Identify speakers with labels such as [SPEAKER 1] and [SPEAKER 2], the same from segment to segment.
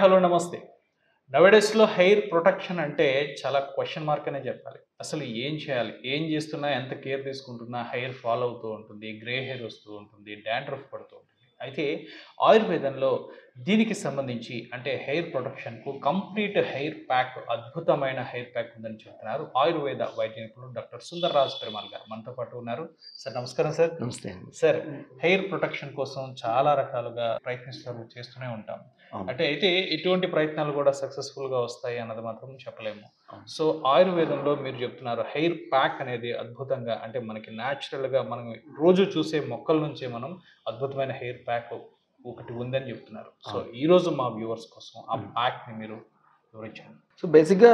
[SPEAKER 1] Hello నమస్తే నవడేస్లో hair protection అంటే చాలా క్వశ్చన్ మార్క్ అనే చెప్పాలి అసలు ఏం చేయాలి ఏం చేస్తున్నా ఎంత కేర్ తీసుకుంటున్నా హెయిర్ ఫాల్ అవుతూ ఉంటుంది గ్రే హెయిర్ వస్తూ ఉంటుంది డాండ్రఫ్ పడుతూ ఉంటుంది అయితే ఆయుర్వేదంలో దీనికి సంబంధించి అంటే హెయిర్ ప్రొటెక్షన్కు కంప్లీట్ హెయిర్ ప్యాక్ అద్భుతమైన హెయిర్ ప్యాక్ ఉందని చెప్తున్నారు ఆయుర్వేద వైద్య నిపుణులు డాక్టర్ సుందర్ రాజ్ పెరుమాల్ గారు మనతో పాటు ఉన్నారు సార్ నమస్కారం సార్
[SPEAKER 2] నమస్తే అండి
[SPEAKER 1] సార్ హెయిర్ ప్రొటెక్షన్ కోసం చాలా రకాలుగా ప్రయత్నిస్తారు చేస్తూనే ఉంటాం
[SPEAKER 2] అవును.
[SPEAKER 1] అంటే అయితే ఇటువంటి ప్రయత్నాలు కూడా సక్సెస్ఫుల్ గా వస్తాయి అన్నది మాత్రం చెప్పలేము
[SPEAKER 2] అవును.
[SPEAKER 1] సో ఆయుర్వేదంలో మీరు చెప్తున్నారు హెయిర్ ప్యాక్ అనేది అద్భుతంగా అంటే మనకి న్యాచురల్ గా మనం రోజు చూసే మొక్కల నుంచే మనం అద్భుతమైన హెయిర్ ప్యాక్ ఒకటి ఉందని చెప్తున్నారు సో
[SPEAKER 2] అవును.
[SPEAKER 1] ఈ రోజు మా వ్యూవర్స్ కోసం ఆ
[SPEAKER 2] మ్మ్.
[SPEAKER 1] ప్యాక్ ని మీరు వివరించండి
[SPEAKER 2] సో బేసిక్గా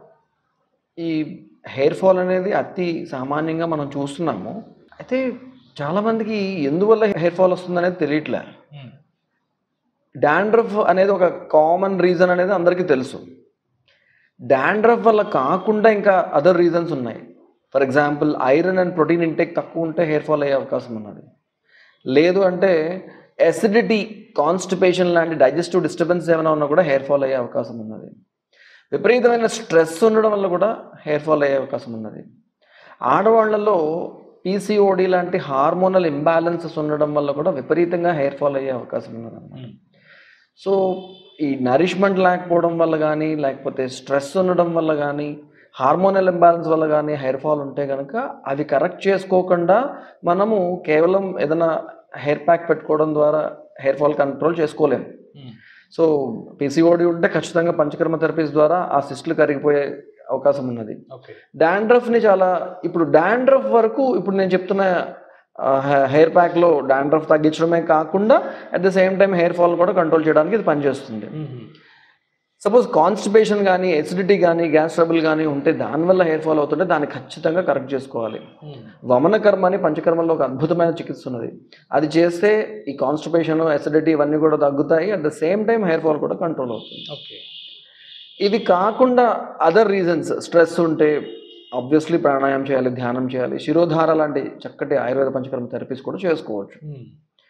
[SPEAKER 2] ఈ హెయిర్ ఫాల్ అనేది అతి సామాన్యంగా మనం చూస్తున్నాము అయితే చాలామందికి ఎందువల్ల హెయిర్ ఫాల్ వస్తుంది అనేది తెలియట్లే
[SPEAKER 1] మ్మ్.
[SPEAKER 2] డాండ్రఫ్ అనేది ఒక కామన్ రీజన్ అనేది అందరికీ తెలుసు డాండ్రఫ్ వల్ల కాకుండా ఇంకా అదర్ రీజన్స్ ఉన్నాయి for example iron and protein intake తక్కువ ఉంటే హెయిర్ ఫాల్ అయ్యే అవకాశం ఉన్నది లేదు అంటే ఎసిడిటీ కాన్స్టిపేషన్ లాంటి డైజెస్టివ్ డిస్టర్బెన్స్ ఏమైనా ఉన్నా కూడా హెయిర్ ఫాల్ అయ్యే అవకాశం ఉన్నది విపరీతమైన స్ట్రెస్ ఉండడం వల్ల కూడా హెయిర్ ఫాల్ అయ్యే అవకాశం ఉన్నది ఆడవాళ్లలో పీసీఓడి లాంటి హార్మోనల్ ఇంబ్యాలెన్సెస్ ఉండడం వల్ల కూడా విపరీతంగా హెయిర్ ఫాల్ అయ్యే అవకాశం ఉన్నది
[SPEAKER 1] మ్మ్.
[SPEAKER 2] సో ఈ నరిష్మెంట్ లేకపోవడం వల్ల కానీ లేకపోతే స్ట్రెస్ ఉండడం వల్ల కానీ హార్మోనల్ ఇంబ్యాలెన్స్ వల్ల కానీ హెయిర్ ఫాల్ ఉంటే కనుక అవి కరెక్ట్ చేసుకోకుండా మనము కేవలం ఏదైనా హెయిర్ ప్యాక్ పెట్టుకోవడం ద్వారా హెయిర్ ఫాల్ కంట్రోల్ చేసుకోలేము
[SPEAKER 1] మ్మ్.
[SPEAKER 2] సో పీసీఓడి ఉంటే ఖచ్చితంగా పంచకర్మ థెరపీస్ ద్వారా ఆ సిస్టులు కరిగిపోయే అవకాశం ఉన్నది
[SPEAKER 1] ఓకే
[SPEAKER 2] డాండ్రఫ్ని చాలా ఇప్పుడు డాండ్రఫ్ వరకు ఇప్పుడు నేను చెప్తున్న హెయిర్ ప్యాక్లో డాండ్రఫ్ తగ్గించడమే కాకుండా at the same time hair fall కూడా కంట్రోల్ చేయడానికి ఇది పనిచేస్తుంది
[SPEAKER 1] మ్మ్.
[SPEAKER 2] సపోజ్ కాన్స్టిపేషన్ కానీ ఎసిడిటీ కానీ గ్యాస్ ట్రబుల్ కానీ ఉంటే దానివల్ల హెయిర్ ఫాల్ అవుతుంటే దాన్ని ఖచ్చితంగా కరెక్ట్ చేసుకోవాలి
[SPEAKER 1] మ్మ్.
[SPEAKER 2] వమన కర్మ అని పంచకర్మలో ఒక అద్భుతమైన చికిత్స ఉన్నది అది చేస్తే ఈ కాన్స్టిపేషన్ ఎసిడిటీ ఇవన్నీ కూడా తగ్గుతాయి at the same time hair fall కూడా కంట్రోల్ అవుతుంది
[SPEAKER 1] ఓకే
[SPEAKER 2] ఇవి కాకుండా అదర్ రీజన్స్ స్ట్రెస్ ఉంటే ఆబ్వియస్లీ ప్రాణాయామం చేయాలి ధ్యానం చేయాలి శిరోధార లాంటి చక్కటి ఆయుర్వేద పంచకర్మ థెరపీస్ కూడా చేసుకోవచ్చు
[SPEAKER 1] మ్మ్.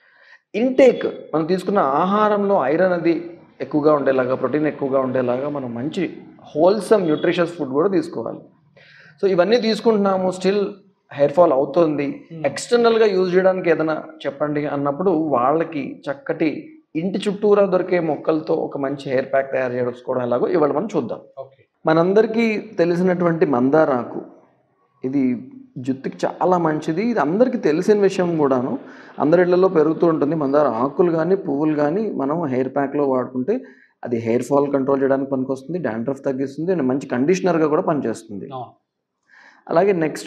[SPEAKER 2] ఇంటేక్ మనం తీసుకున్న ఆహారంలో ఐరన్ అది ఎక్కువగా ఉండేలాగా ప్రోటీన్ ఎక్కువగా ఉండేలాగా మనం మంచి హోల్సమ్ న్యూట్రిషియస్ ఫుడ్ కూడా తీసుకోవాలి సో ఇవన్నీ తీసుకుంటున్నాము స్టిల్ హెయిర్ ఫాల్ అవుతుంది ఎక్స్టర్నల్గా యూజ్ చేయడానికి ఏదైనా చెప్పండి అన్నప్పుడు వాళ్ళకి చక్కటి ఇంటి చుట్టూరా దొరికే మొక్కలతో ఒక మంచి హెయిర్ ప్యాక్ తయారు చేసుకోవడం ఎలాగో ఇవాళ మనం చూద్దాం
[SPEAKER 1] ఓకే
[SPEAKER 2] మనందరికీ తెలిసినటువంటి మందారాకు ఇది జుట్టుకి చాలా మంచిది ఇది అందరికీ తెలిసిన విషయం కూడాను అందరి ఇళ్లలో పెరుగుతూ ఉంటుంది మందార ఆకులు కానీ పువ్వులు కానీ మనం హెయిర్ ప్యాక్లో వాడుకుంటే అది హెయిర్ ఫాల్ కంట్రోల్ చేయడానికి పనికొస్తుంది డాండ్రఫ్ తగ్గిస్తుంది అండ్ మంచి కండిషనర్గా కూడా పనిచేస్తుంది
[SPEAKER 1] అవును.
[SPEAKER 2] అలాగే నెక్స్ట్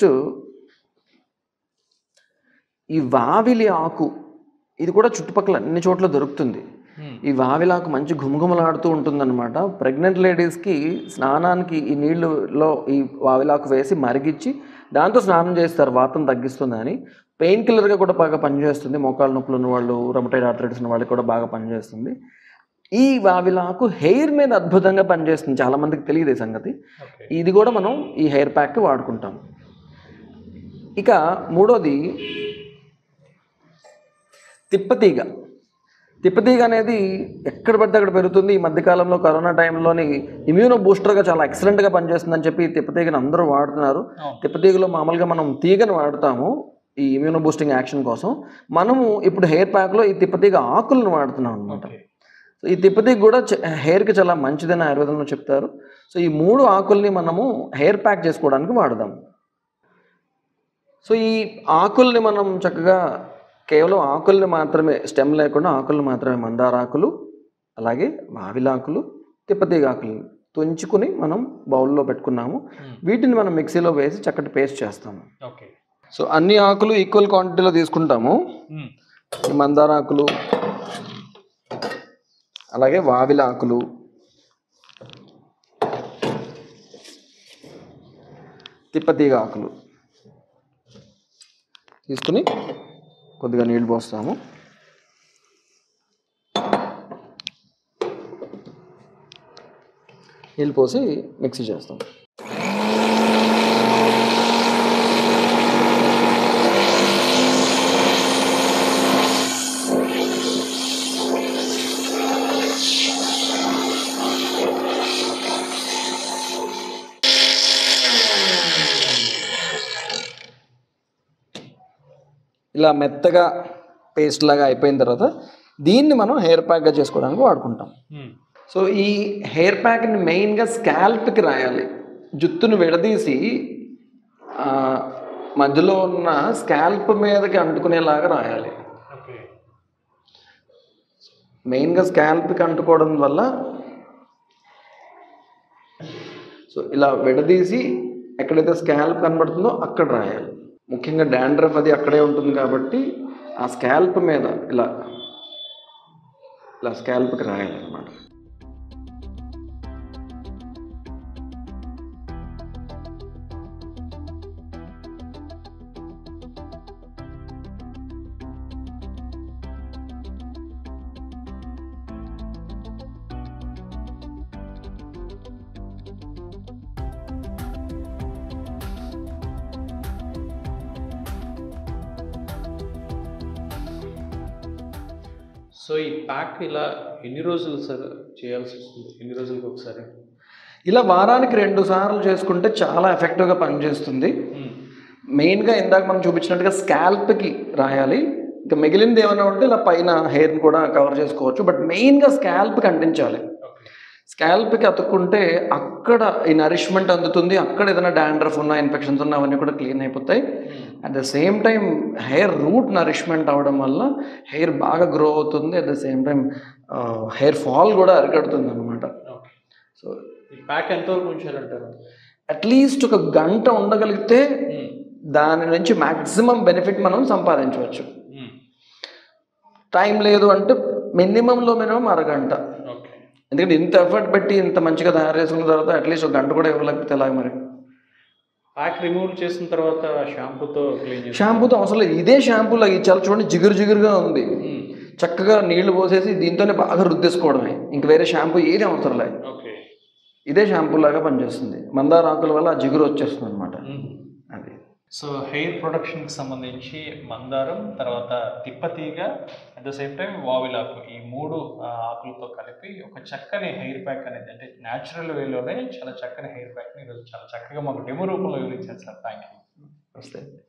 [SPEAKER 2] ఈ వావిలి ఆకు ఇది కూడా చుట్టుపక్కల అన్ని చోట్ల దొరుకుతుంది
[SPEAKER 1] మ్మ్.
[SPEAKER 2] ఈ వావిలాకు మంచి ఘుమఘుమలాడుతూ ఉంటుందన్నమాట ప్రెగ్నెంట్ లేడీస్కి స్నానానికి ఈ నీళ్ళలో ఈ వావిలాకు వేసి మరిగించి దాంతో స్నానం చేస్తారు వాతం తగ్గిస్తుందని పెయిన్ కిల్లర్గా కూడా బాగా పనిచేస్తుంది మోకాళ్ళ నొప్పులు ఉన్న వాళ్ళు రొమటైడ్ ఆర్థరైటిస్ ఉన్న వాళ్ళకి కూడా బాగా పనిచేస్తుంది ఈ వావిలాకు హెయిర్ మీద అద్భుతంగా పనిచేస్తుంది చాలామందికి తెలియదు ఈ సంగతి
[SPEAKER 1] ఓకే
[SPEAKER 2] ఇది కూడా మనం ఈ హెయిర్ ప్యాక్ వాడుకుంటాం ఇక మూడోది తిప్పతీగ తిప్పతీగ అనేది ఎక్కడ పడితే అక్కడ పెరుగుతుంది ఈ మధ్యకాలంలో కరోనా టైంలోని ఇమ్యూనో బూస్టర్గా చాలా ఎక్సలెంట్గా పనిచేస్తుందని చెప్పి ఈ తిప్పతీగను అందరూ వాడుతున్నారు
[SPEAKER 1] అవును.
[SPEAKER 2] తిప్పతీగలో మామూలుగా మనం తీగను వాడతాము ఈ ఇమ్యూనో బూస్టింగ్ యాక్షన్ కోసం మనము ఇప్పుడు హెయిర్ ప్యాక్లో ఈ తిప్పతీగ ఆకులను వాడుతున్నాం అనమాట
[SPEAKER 1] ఓకే
[SPEAKER 2] సో ఈ తిప్పతీగ కూడా చ- హెయిర్కి చాలా మంచిదని ఆయుర్వేదంలో చెప్తారు సో ఈ మూడు ఆకుల్ని మనము హెయిర్ ప్యాక్ చేసుకోవడానికి వాడదాం సో ఈ ఆకుల్ని మనం చక్కగా కేవలం ఆకుల్ని మాత్రమే స్టెమ్ లేకుండా ఆకుల్ని మాత్రమే మందార ఆకులు అలాగే మావిలాకులు తిప్పతీగ ఆకులు తుంచుకుని మనం బౌల్లో పెట్టుకున్నాము
[SPEAKER 1] మ్మ్.
[SPEAKER 2] వీటిని మనం మిక్సీలో వేసి చక్కటి పేస్ట్ చేస్తాము
[SPEAKER 1] ఓకే
[SPEAKER 2] సో అన్ని ఆకులు ఈక్వల్ క్వాంటిటీలో తీసుకుంటాము
[SPEAKER 1] మ్మ్.
[SPEAKER 2] ఈ మందార ఆకులు అలాగే వావిల ఆకులు తిప్పతీగ ఆకులు తీసుకుని కొద్దిగా నీళ్ళు పోస్తాము నీళ్ళు పోసి మిక్సీ చేస్తాం ఇలా మెత్తగా పేస్ట్ లాగా అయిపోయిన తర్వాత దీన్ని మనం హెయిర్ ప్యాక్గా చేసుకోవడానికి వాడుకుంటాం
[SPEAKER 1] మ్మ్.
[SPEAKER 2] సో ఈ హెయిర్ ప్యాక్ని మెయిన్గా స్కాల్ప్కి రాయాలి జుత్తును విడదీసి ఆ, మధ్యలో ఉన్న స్కాల్ప్ మీదకి అంటుకునేలాగా రాయాలి
[SPEAKER 1] ఓకే
[SPEAKER 2] మెయిన్గా స్కాల్ప్కి అంటుకోవడం వల్ల సో ఇలా విడదీసి ఎక్కడైతే స్కాల్ప్ కనబడుతుందో అక్కడ రాయాలి ముఖ్యంగా డాండ్రఫ్ అది అక్కడే ఉంటుంది కాబట్టి ఆ స్కాల్ప్ మీద ఇలా ఇలా స్కాల్ప్కి రాయాలన్నమాట
[SPEAKER 1] సో ఈ ప్యాక్ ఇలా ఎన్ని రోజులు సార్ చేయాల్సి వస్తుంది ఎన్ని రోజులకు ఒకసారి
[SPEAKER 2] ఇలా వారానికి రెండు సార్లు చేసుకుంటే చాలా ఎఫెక్టివ్గా పనిచేస్తుంది
[SPEAKER 1] మ్మ్.
[SPEAKER 2] మెయిన్గా ఇందాక మనం చూపించినట్టుగా స్కాల్ప్కి రాయాలి ఇంకా మిగిలినది ఏమైనా ఉంటే ఇలా పైన హెయిర్ని కూడా కవర్ చేసుకోవచ్చు బట్ మెయిన్గా స్కాల్ప్కి అంటించాలి
[SPEAKER 1] ఓకే
[SPEAKER 2] స్కాల్ప్కి అతుక్కుంటే అక్కడ ఈ నరిష్మెంట్ అందుతుంది అక్కడ ఏదైనా డాండ్రఫ్ ఉన్న ఇన్ఫెక్షన్స్ ఉన్న అవన్నీ కూడా క్లీన్ అయిపోతాయి
[SPEAKER 1] మ్మ్.
[SPEAKER 2] At the same time hair root nourishment అవ్వడం వల్ల హెయిర్ బాగా గ్రో అవుతుంది at the same time hair fall కూడా అరికడుతుంది అనమాట
[SPEAKER 1] ఓకే
[SPEAKER 2] సో
[SPEAKER 1] ఈ ప్యాక్ ఎంతవరకు ఉంచాలంటారు
[SPEAKER 2] అట్లీస్ట్ ఒక గంట ఉండగలిగితే
[SPEAKER 1] మ్మ్.
[SPEAKER 2] దాని నుంచి మ్యాక్సిమం బెనిఫిట్ మనం సంపాదించవచ్చు
[SPEAKER 1] మ్మ్.
[SPEAKER 2] టైం లేదు అంటే మినిమంలో మినిమం అరగంట
[SPEAKER 1] ఓకే
[SPEAKER 2] ఎందుకంటే ఇంత ఎఫర్ట్ పెట్టి ఇంత మంచిగా తయారు చేసుకున్న తర్వాత అట్లీస్ట్ ఒక గంట కూడా ఇవ్వలేకపోతే ఎలాగ మరి
[SPEAKER 1] ప్యాక్ రిమూవ్ చేసిన తర్వాత షాంపూతో క్లీన్ చేసి
[SPEAKER 2] షాంపూతో అవసరం లేదు ఇదే షాంపూ లాగా ఇది చాలా చూడండి జిగురు జిగురుగా ఉంది
[SPEAKER 1] మ్మ్.
[SPEAKER 2] చక్కగా నీళ్లు పోసేసి దీంతోనే బాగా రుద్దేసుకోవడమే ఇంక వేరే షాంపూ ఏది అవసరం లేదు
[SPEAKER 1] ఓకే
[SPEAKER 2] ఇదే షాంపూ లాగా పనిచేస్తుంది మందార ఆకుల వల్ల ఆ జిగురు వచ్చేస్తుంది అనమాట
[SPEAKER 1] మ్మ్.
[SPEAKER 2] అది
[SPEAKER 1] సో హెయిర్ ప్రొడక్షన్కి సంబంధించి మందారం తర్వాత తిప్పతీగ అట్ ద సేమ్ టైం వావిలాకు ఈ మూడు ఆ, ఆకులతో కలిపి ఒక చక్కని హెయిర్ ప్యాక్ అనేది అంటే న్యాచురల్ వేలోనే చాలా చక్కని హెయిర్ ప్యాక్ని ఈరోజు చాలా చక్కగా మాకు డెమో రూపంలో వివరించారు సార్ థ్యాంక్ యూ
[SPEAKER 2] వస్తాయి